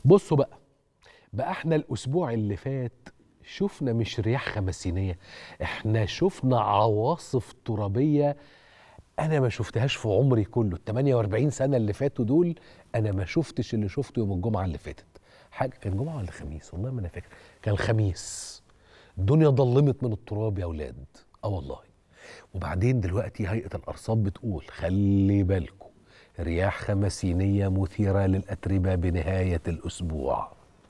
بصوا بقى بقى احنا الاسبوع اللي فات شفنا مش رياح خمسينيه احنا شفنا عواصف ترابيه انا ما شفتهاش في عمري كله ال 48 سنه اللي فاتوا دول انا ما شفتش اللي شفته يوم الجمعه اللي فاتت حاجه كان جمعه ولا خميس والله ما انا فاكر كان الخميس الدنيا ضلمت من التراب يا اولاد اه والله وبعدين دلوقتي هيئه الارصاد بتقول خلي بالكم رياح خمسينيه مثيره للاتربه بنهايه الاسبوع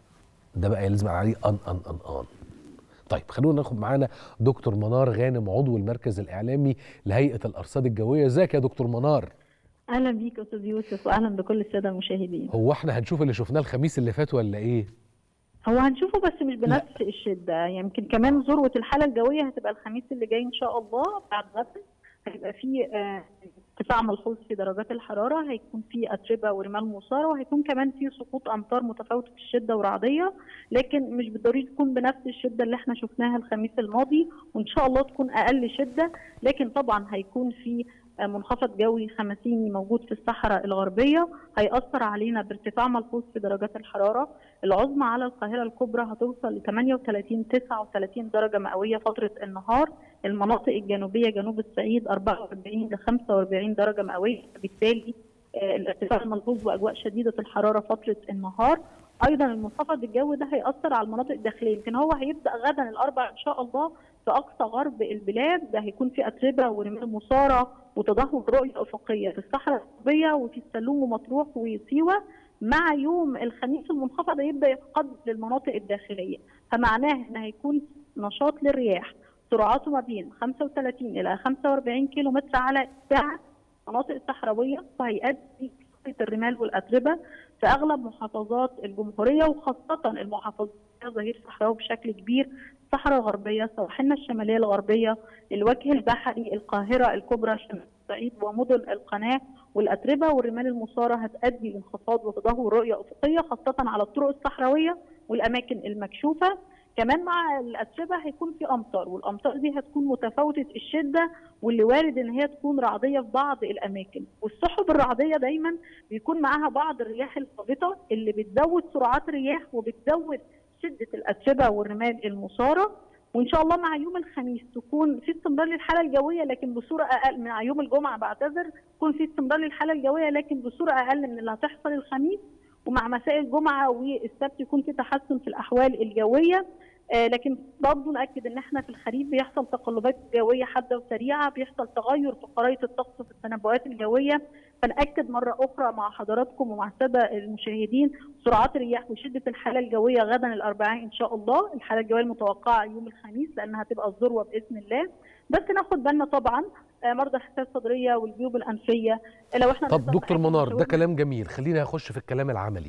ده بقى يلزم عليه ان ان ان ان طيب خلونا ناخد معانا دكتور منار غانم عضو المركز الاعلامي لهيئه الارصاد الجويه ازيك يا دكتور منار اهلا بيك استاذ يوسف واهلا بكل الساده المشاهدين هو احنا هنشوف اللي شفناه الخميس اللي فات ولا ايه هو هنشوفه بس مش بنفس الشده يمكن كمان ذروه الحاله الجويه هتبقى الخميس اللي جاي ان شاء الله بعد غد هيبقى في آه، ارتفاع ملحوظ في درجات الحراره هيكون في اتربه ورمال مثاره وهيكون كمان في سقوط امطار متفاوته في الشده ورعديه لكن مش بالضروري تكون بنفس الشده اللي احنا شفناها الخميس الماضي وان شاء الله تكون اقل شده لكن طبعا هيكون في آه، منخفض جوي خمسيني موجود في الصحراء الغربيه هيأثر علينا بارتفاع ملحوظ في درجات الحراره العظمى على القاهره الكبرى هتوصل ل 38 39 درجه مئويه فتره النهار المناطق الجنوبيه جنوب الصعيد 44 ل 45 درجه مئويه بالتالي آه، الارتفاع الملحوظ واجواء شديده الحراره فتره النهار ايضا المنخفض الجوي ده هياثر على المناطق الداخليه يمكن هو هيبدا غدا الاربع ان شاء الله في اقصى غرب البلاد ده هيكون في اتربه ورمال مثاره وتدهور رؤيه افقيه في الصحراء الغربيه وفي السلوم ومطروح وسيوه مع يوم الخميس المنخفض هيبدا يتقدم للمناطق الداخليه فمعناه ان هيكون نشاط للرياح سرعاته ما بين 35 الى 45 كيلو متر على الساعه المناطق الصحراويه فهيؤدي كثره الرمال والاتربه في اغلب محافظات الجمهوريه وخاصه المحافظات ظهير صحراوي بشكل كبير الصحراء الغربيه سواحلنا الشماليه الغربيه الوجه البحري القاهره الكبرى شمال الصعيد ومدن القناه والاتربه والرمال المثاره هتؤدي لانخفاض وتدهور رؤيه افقيه خاصه على الطرق الصحراويه والاماكن المكشوفه كمان مع الاتربه هيكون في امطار والامطار دي هتكون متفاوته الشده واللي وارد ان هي تكون رعديه في بعض الاماكن والسحب الرعديه دايما بيكون معاها بعض الرياح الخابطه اللي بتزود سرعات الرياح وبتزود شده الاتربه والرمال المثاره وان شاء الله مع يوم الخميس تكون في استمرار للحاله الجويه لكن بصوره اقل مع يوم الجمعه بعتذر تكون في استمرار للحاله الجويه لكن بصوره اقل من اللي هتحصل الخميس ومع مساء الجمعه والسبت يكون في تحسن في الاحوال الجويه آه لكن برضه ناكد ان احنا في الخريف بيحصل تقلبات جويه حاده وسريعه بيحصل تغير في خرائط الطقس في التنبؤات الجويه فناكد مره اخرى مع حضراتكم ومع الساده المشاهدين سرعات الرياح وشده الحاله الجويه غدا الاربعاء ان شاء الله الحاله الجويه المتوقعه يوم الخميس لانها هتبقى الذروه باذن الله بس ناخد بالنا طبعا آه، مرضى الحساسيه الصدريه والجيوب الانفيه لو احنا طب نقدر دكتور نحكي منار ده شغل- كلام جميل خلينا اخش في الكلام العملي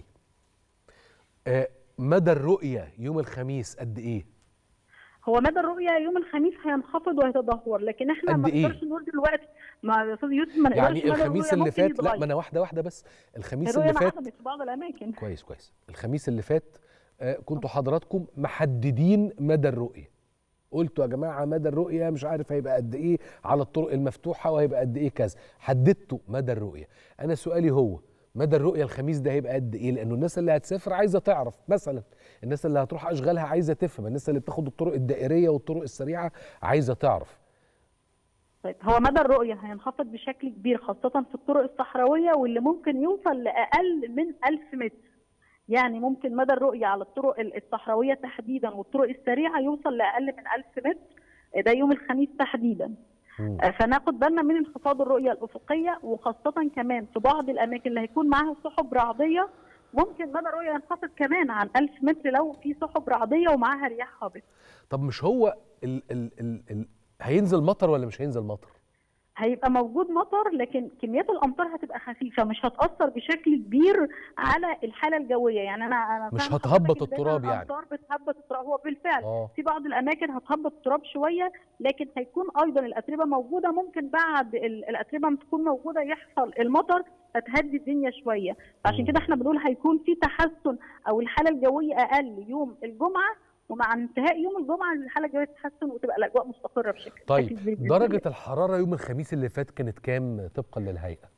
آه مدى الرؤيه يوم الخميس قد ايه هو مدى الرؤيه يوم الخميس هينخفض وهيتدهور لكن احنا قد ما إيه؟ نقدرش نقول دلوقتي ما يا استاذ يوسف ما نقدرش يعني مدى الخميس الرؤية اللي ممكن فات لا يتغير. ما انا واحده واحده بس الخميس الرؤيه اللي فات انعدمت في بعض الاماكن كويس كويس الخميس اللي فات آه كنتوا حضراتكم محددين مدى الرؤيه قلتوا يا جماعه مدى الرؤيه مش عارف هيبقى قد ايه على الطرق المفتوحه وهيبقى قد ايه كذا حددتوا مدى الرؤيه انا سؤالي هو مدى الرؤيه الخميس ده هيبقى قد ايه لانه الناس اللي هتسافر عايزه تعرف مثلا الناس اللي هتروح اشغالها عايزه تفهم الناس اللي بتاخد الطرق الدائريه والطرق السريعه عايزه تعرف طيب هو مدى الرؤيه هينخفض بشكل كبير خاصه في الطرق الصحراويه واللي ممكن يوصل لاقل من 1000 متر يعني ممكن مدى الرؤيه على الطرق الصحراويه تحديدا والطرق السريعه يوصل لاقل من 1000 متر ده يوم الخميس تحديدا مم. آه، فناخد بالنا من انخفاض الرؤيه الافقيه وخاصه كمان في بعض الاماكن اللي هيكون معاها سحب رعديه ممكن مدى الرؤيه ينخفض كمان عن 1000 متر لو في سحب رعديه ومعاها رياح خابطه طب مش هو ال ال ال ال هينزل مطر ولا مش هينزل مطر هيبقى موجود مطر لكن كميات الامطار هتبقى خفيفه مش هتاثر بشكل كبير على الحاله الجويه يعني انا انا مش فاهمة هتهبط حضرتك إن دايماً التراب يعني. الامطار بتهبط التراب هو بالفعل اه في بعض الاماكن هتهبط التراب شويه لكن هيكون ايضا الاتربه موجوده ممكن بعد ال- الاتربه ما تكون موجوده يحصل المطر فتهدي الدنيا شويه فعشان مم. كده احنا بنقول هيكون في تحسن او الحاله الجويه اقل يوم الجمعه ومع انتهاء يوم الجمعه الحاله الجويه تتحسن وتبقى الاجواء مستقره بشكل طيب بشكل كبير بإذن درجه الحراره يوم الخميس اللي فات كانت كام طبقا للهيئه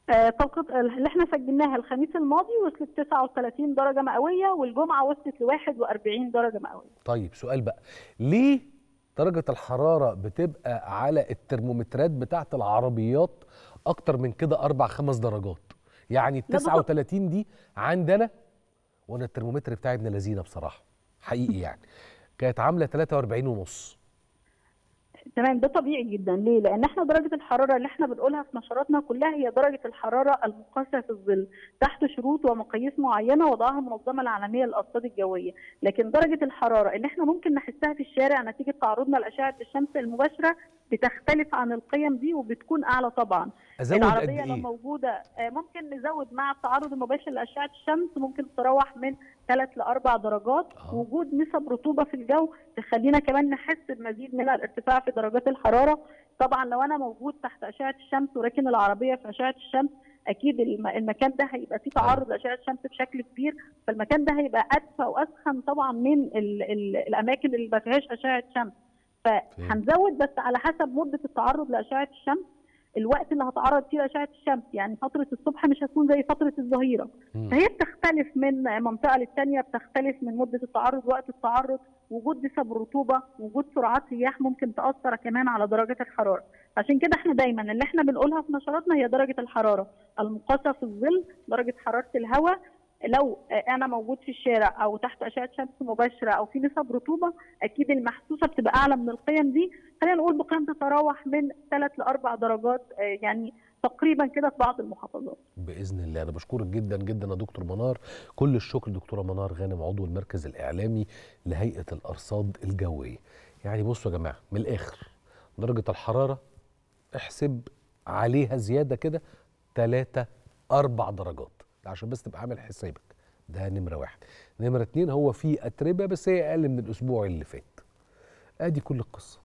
آه، طاقة اللي احنا سجلناها الخميس الماضي وصلت 39 درجة مئوية والجمعة وصلت ل 41 درجة مئوية. طيب سؤال بقى ليه درجة الحرارة بتبقى على الترمومترات بتاعت العربيات أكتر من كده أربع خمس درجات يعني ال لا، بص- 39 دي عندنا وأنا الترمومتر بتاعي ابن لذينه بصراحة حقيقي يعني كانت عاملة 43 ونص تمام ده طبيعي جدا ليه؟ لان احنا درجه الحراره اللي احنا بنقولها في نشراتنا كلها هي درجه الحراره المقاسه في الظل تحت شروط ومقاييس معينه وضعها المنظمه العالميه للارصاد الجويه، لكن درجه الحراره اللي احنا ممكن نحسها في الشارع نتيجه تعرضنا لاشعه الشمس المباشره بتختلف عن القيم دي وبتكون اعلى طبعا. أزود قد العربيه لو إيه؟ موجوده آه، ممكن نزود مع التعرض المباشر لاشعه الشمس ممكن تتراوح من 3 ل 4 درجات آه. وجود نسب رطوبه في الجو تخلينا كمان نحس بمزيد من الارتفاع في درجات الحراره طبعا لو انا موجود تحت اشعه الشمس وراكن العربيه في اشعه الشمس اكيد الم- المكان ده هيبقى فيه تعرض لاشعه الشمس بشكل كبير فالمكان ده هيبقى ادفى واسخن طبعا من ال ال الاماكن اللي ما فيهاش اشعه شمس فهنزود بس على حسب مده التعرض لاشعه الشمس الوقت اللي هتعرض فيه لاشعه الشمس يعني فتره الصبح مش هتكون زي فتره الظهيره مم. فهي بتختلف من منطقه للتانيه بتختلف من مده التعرض وقت التعرض وجود نسب الرطوبه وجود سرعات رياح ممكن تاثر كمان على درجات الحراره عشان كده احنا دايما اللي احنا بنقولها في نشراتنا هي درجه الحراره المقاسه في الظل درجه حراره الهواء لو انا موجود في الشارع او تحت اشعه شمس مباشره او في نسب رطوبه اكيد المحسوسه بتبقى اعلى من القيم دي خلينا نقول بقيم تتراوح من 3 ل 4 درجات آه، يعني تقريبا كده في بعض المحافظات باذن الله انا بشكرك جدا جدا يا دكتور منار كل الشكر دكتوره منار غانم عضو المركز الاعلامي لهيئه الارصاد الجويه يعني بصوا يا جماعه من الاخر درجه الحراره احسب عليها زياده كده 3 4 درجات ده عشان بس تبقى عامل حسابك ده نمره واحد نمره اتنين هو في اتربه بس هي اقل من الاسبوع اللي فات ادي كل القصه